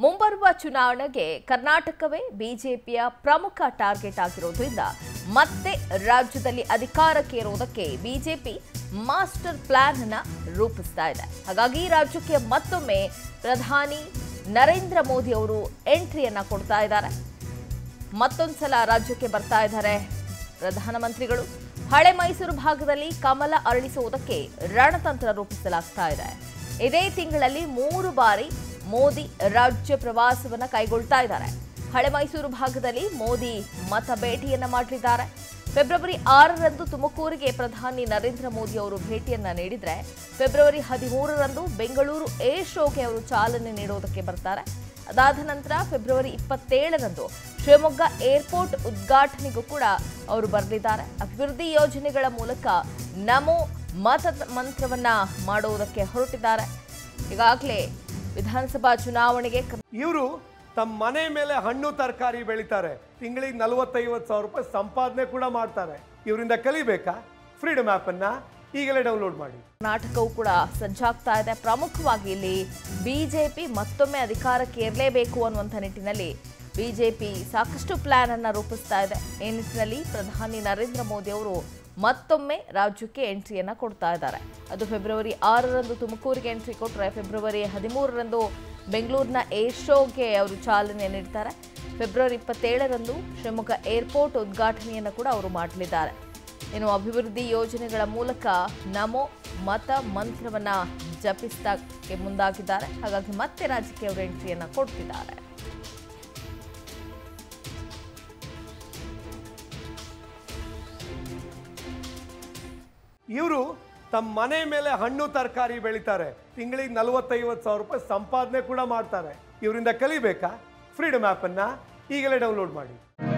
ಮುಂಬರುವ ಚುನಾವಣೆಗೆ ಕರ್ನಾಟಕವೇ ಬಿಜೆಪಿಯ ಪ್ರಮುಖ ಟಾರ್ಗೆಟ್ ಆಗಿರೋದ್ರಿಂದ ಮತ್ತೆ ರಾಜ್ಯದಲ್ಲಿ ಅಧಿಕಾರಕ್ಕೆ ಇರುವುದಕ್ಕೆ ಬಿಜೆಪಿ ಮಾಸ್ಟರ್ ಪ್ಲಾನ್ ಅನ್ನ ರೂಪಿಸ್ತಾ ಇದೆ ಹಾಗಾಗಿ ರಾಜ್ಯಕ್ಕೆ ಮತ್ತೊಮ್ಮೆ ಪ್ರಧಾನಿ ನರೇಂದ್ರ ಮೋದಿ ಅವರು ಎಂಟ್ರಿಯನ್ನ ಕೊಡ್ತಾ ಇದ್ದಾರೆ ಮತ್ತೊಂದ್ಸಲ ರಾಜ್ಯಕ್ಕೆ ಬರ್ತಾ ಇದ್ದಾರೆ ಪ್ರಧಾನಮಂತ್ರಿಗಳು ಹಳೆ ಮೈಸೂರು ಭಾಗದಲ್ಲಿ ಕಮಲ ಅರಳಿಸುವುದಕ್ಕೆ ರಣತಂತ್ರ ರೂಪಿಸಲಾಗ್ತಾ ಇದೆ ಇದೇ ತಿಂಗಳಲ್ಲಿ ಮೂರು ಬಾರಿ ಮೋದಿ ರಾಜ್ಯ ಪ್ರವಾಸವನ್ನ ಕೈಗೊಳ್ತಾ ಇದ್ದಾರೆ ಹಳೆ ಮೈಸೂರು ಭಾಗದಲ್ಲಿ ಮೋದಿ ಮತ ಭೇಟಿಯನ್ನ ಮಾಡಲಿದ್ದಾರೆ ಫೆಬ್ರವರಿ ಆರರಂದು ತುಮಕೂರಿಗೆ ಪ್ರಧಾನಿ ನರೇಂದ್ರ ಮೋದಿ ಅವರು ಭೇಟಿಯನ್ನ ನೀಡಿದ್ರೆ ಫೆಬ್ರವರಿ ಹದಿಮೂರರಂದು ಬೆಂಗಳೂರು ಏರ್ ಶೋಗೆ ಅವರು ಚಾಲನೆ ನೀಡುವುದಕ್ಕೆ ಬರ್ತಾರೆ ಅದಾದ ನಂತರ ಫೆಬ್ರವರಿ ಇಪ್ಪತ್ತೇಳರಂದು ಶಿವಮೊಗ್ಗ ಏರ್ಪೋರ್ಟ್ ಉದ್ಘಾಟನೆಗೂ ಕೂಡ ಅವರು ಬರಲಿದ್ದಾರೆ ಅಭಿವೃದ್ಧಿ ಯೋಜನೆಗಳ ಮೂಲಕ ನಮೋ ಮತ ಮಂತ್ರವನ್ನ ಮಾಡುವುದಕ್ಕೆ ಹೊರಟಿದ್ದಾರೆ ಈಗಾಗಲೇ ವಿಧಾನಸಭಾ ಚುನಾವಣೆಗೆ ಕ- ಇವರು ತಮ್ಮ ಮನೆ ಮೇಲೆ ಹಣ್ಣು ತರಕಾರಿ ಬೆಳಿತಾರೆ ತಿಂಗಳಿಗೆ ನಲವತ್ತೈವತ್ತು ಸಾವಿರ ರೂಪಾಯಿ ಸಂಪಾದನೆ ಕೂಡ ಮಾಡ್ತಾರೆ ಇವರಿಂದ ಕಲಿಬೇಕಾ ಫ್ರೀಡಮ್ ಆ್ಯಪನ್ನು ಈಗಲೇ ಡೌನ್ಲೋಡ್ ಮಾಡಿ ಕರ್ನಾಟಕವು ಕೂಡ ಸಜ್ಜಾಗ್ತಾ ಇದೆ ಪ್ರಮುಖವಾಗಿ ಇಲ್ಲಿ ಬಿಜೆಪಿ ಮತ್ತೊಮ್ಮೆ ಅಧಿಕಾರಕ್ಕೆ ಇರಲೇಬೇಕು ಅನ್ನುವಂಥ ನಿಟ್ಟಿನಲ್ಲಿ ಬಿಜೆಪಿ ಸಾಕಷ್ಟು ಪ್ಲಾನ್ ಅನ್ನ ರೂಪಿಸ್ತಾ ಇದೆ ಈ ನಿಟ್ಟಿನಲ್ಲಿ ಪ್ರಧಾನಿ ನರೇಂದ್ರ ಮೋದಿ ಅವರು ಮತ್ತೊಮ್ಮೆ ರಾಜ್ಯಕ್ಕೆ ಎಂಟ್ರಿಯನ್ನ ಕೊಡ್ತಾ ಇದ್ದಾರೆ ಅದು ಫೆಬ್ರವರಿ ಆರರಂದು ತುಮಕೂರಿಗೆ ಎಂಟ್ರಿ ಕೊಟ್ಟರೆ ಫೆಬ್ರವರಿ ಹದಿಮೂರರಂದು ಬೆಂಗಳೂರಿನ ಏರ್ ಶೋಗೆ ಅವರು ಚಾಲನೆ ನೀಡ್ತಾರೆ ಫೆಬ್ರವರಿ ಇಪ್ಪತ್ತೇಳರಂದು ಶಿವಮೊಗ್ಗ ಏರ್ಪೋರ್ಟ್ ಉದ್ಘಾಟನೆಯನ್ನು ಕೂಡ ಅವರು ಮಾಡಲಿದ್ದಾರೆ ಇನ್ನು ಅಭಿವೃದ್ಧಿ ಯೋಜನೆಗಳ ಮೂಲಕ ನಮೋ ಮತ ಮಂತ್ರವನ್ನ ಜಪಿಸಕ್ಕೆ ಮುಂದಾಗಿದ್ದಾರೆ ಹಾಗಾಗಿ ಮತ್ತೆ ರಾಜ್ಯಕ್ಕೆ ಅವರು ಎಂಟ್ರಿಯನ್ನ ಕೊಡ್ತಿದ್ದಾರೆ ಇವರು ತಮ್ಮ ಮನೆ ಮೇಲೆ ಹಣ್ಣು ತರಕಾರಿ ಬೆಳಿತಾರೆ ತಿಂಗಳಿಗೆ ನಲವತ್ತೈವತ್ತು ಸಾವಿರ ರೂಪಾಯಿ ಸಂಪಾದನೆ ಕೂಡ ಮಾಡ್ತಾರೆ ಇವರಿಂದ ಕಲಿಬೇಕಾ ಫ್ರೀಡಮ್ ಆ್ಯಪನ್ನು ಈಗಲೇ ಡೌನ್ಲೋಡ್ ಮಾಡಿ